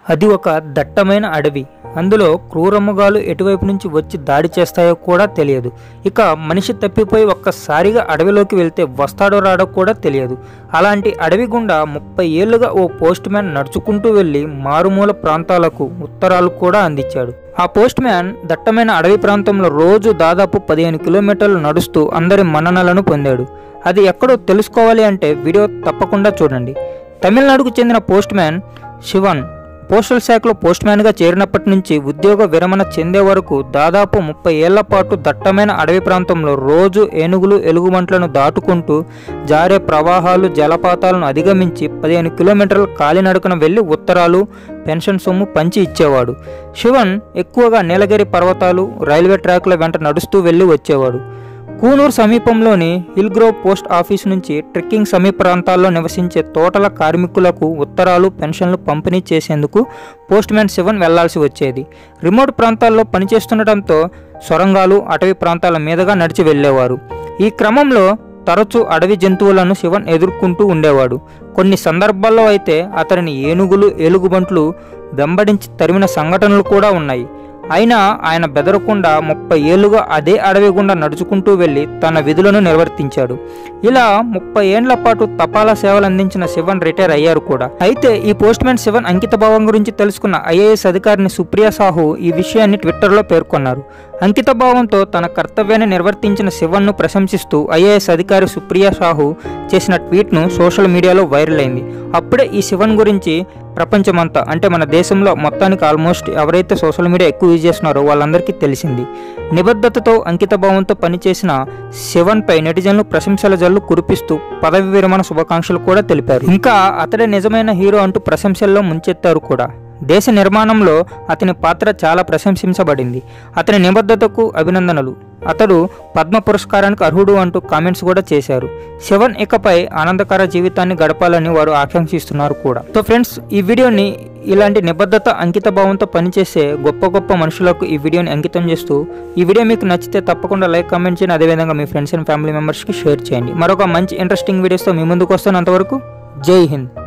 అది ఒక దట్టమైన అడవి అందులో క్రూరముగాలు ఎటువైపు నుంచి వచ్చి దాడి చేస్తాయో కూడా తెలియదు ఇక మనిషి తప్పిపోయి ఒక్కసారిగా అడవిలోకి వెళ్తే వస్తాడో రాడో కూడా తెలియదు అలాంటి అడవి గుండా ముప్పై ఏళ్లుగా ఓ పోస్ట్ మ్యాన్ నడుచుకుంటూ వెళ్ళి మారుమూల ప్రాంతాలకు ఉత్తరాలు కూడా అందించాడు ఆ పోస్ట్ మ్యాన్ దట్టమైన అడవి ప్రాంతంలో రోజు దాదాపు పదిహేను కిలోమీటర్లు నడుస్తూ అందరి మన్ననలను పొందాడు అది ఎక్కడో తెలుసుకోవాలి అంటే వీడియో తప్పకుండా చూడండి తమిళనాడుకు చెందిన పోస్ట్ మ్యాన్ శివన్ పోస్టల్ శాఖలో పోస్ట్ మ్యాన్గా చేరినప్పటి నుంచి ఉద్యోగ విరమణ చెందే వరకు దాదాపు ముప్పై ఏళ్ల పాటు దట్టమైన అడవి ప్రాంతంలో రోజు ఏనుగులు ఎలుగుబంట్లను దాటుకుంటూ జారే ప్రవాహాలు జలపాతాలను అధిగమించి పదిహేను కిలోమీటర్ల కాలినడకన వెళ్లి ఉత్తరాలు పెన్షన్ సొమ్ము పంచి ఇచ్చేవాడు శివన్ ఎక్కువగా నీలగిరి పర్వతాలు రైల్వే ట్రాక్ల వెంట నడుస్తూ వెళ్లి వచ్చేవాడు కూనూరు సమీపంలోని హిల్ గ్రోవ్ పోస్ట్ ఆఫీస్ నుంచి ట్రెక్కింగ్ సమీప ప్రాంతాల్లో నివసించే తోటల కార్మికులకు ఉత్తరాలు పెన్షన్లు పంపిణీ చేసేందుకు పోస్ట్ మ్యాన్ శివన్ వెళ్లాల్సి వచ్చేది రిమోట్ ప్రాంతాల్లో పనిచేస్తుండటంతో సొరంగాలు అటవీ ప్రాంతాల మీదుగా నడిచి వెళ్ళేవారు ఈ క్రమంలో తరచూ అడవి జంతువులను శివన్ ఎదుర్కొంటూ ఉండేవాడు కొన్ని సందర్భాల్లో అయితే అతనిని ఏనుగులు ఎలుగుబంట్లు వెంబడించి తరిమిన సంఘటనలు కూడా ఉన్నాయి అయినా ఆయన బెదరకుండా ముప్పై ఏళ్లుగా అదే అడవి గుండా నడుచుకుంటూ వెళ్లి తన విధులను నిర్వర్తించాడు ఇలా ముప్పై ఏండ్ల పాటు తపాలా సేవలు అందించిన శివన్ రిటైర్ అయ్యారు కూడా అయితే ఈ పోస్ట్ మ్యాన్ శివన్ అంకిత భావం గురించి తెలుసుకున్న ఐఏఎస్ అధికారిని సుప్రియా సాహు ఈ విషయాన్ని ట్విట్టర్లో పేర్కొన్నారు అంకిత భావంతో తన కర్తవ్యాన్ని నిర్వర్తించిన శివన్ను ప్రశంసిస్తూ ఐఏఎస్ అధికారి సుప్రియా సాహు చేసిన ట్వీట్ను సోషల్ మీడియాలో వైరల్ అయింది అప్పుడే ఈ శివన్ గురించి ప్రపంచమంతా అంటే మన దేశంలో మొత్తానికి ఆల్మోస్ట్ ఎవరైతే సోషల్ మీడియా ఎక్కువ యూజ్ చేస్తున్నారో వాళ్ళందరికీ తెలిసింది నిబద్ధతతో అంకిత భావంతో పనిచేసిన శివన్పై నెటిజన్లు ప్రశంసల జల్లు కురిపిస్తూ పదవి విరమణ శుభాకాంక్షలు కూడా తెలిపారు ఇంకా అతడే నిజమైన హీరో అంటూ ప్రశంసల్లో ముంచెత్తారు కూడా దేశ నిర్మాణంలో అతని పాత్ర చాలా ప్రశంసించబడింది అతని నిబద్ధతకు అభినందనలు అతడు పద్మ పురస్కారానికి అర్హుడు అంటూ కామెంట్స్ కూడా చేశారు శివన్ ఇకపై ఆనందకర జీవితాన్ని గడపాలని వారు ఆకాంక్షిస్తున్నారు కూడా సో ఫ్రెండ్స్ ఈ వీడియోని ఇలాంటి నిబద్ధత అంకిత భావంతో పనిచేసే గొప్ప గొప్ప మనుషులకు ఈ వీడియోని అంకితం చేస్తూ ఈ వీడియో మీకు నచ్చితే తప్పకుండా లైక్ కామెంట్ చేయండి అదేవిధంగా మీ ఫ్రెండ్స్ అండ్ ఫ్యామిలీ మెంబర్స్కి షేర్ చేయండి మరొక మంచి ఇంట్రెస్టింగ్ వీడియోస్తో మీ ముందుకు వస్తాను అంతవరకు జై హింద్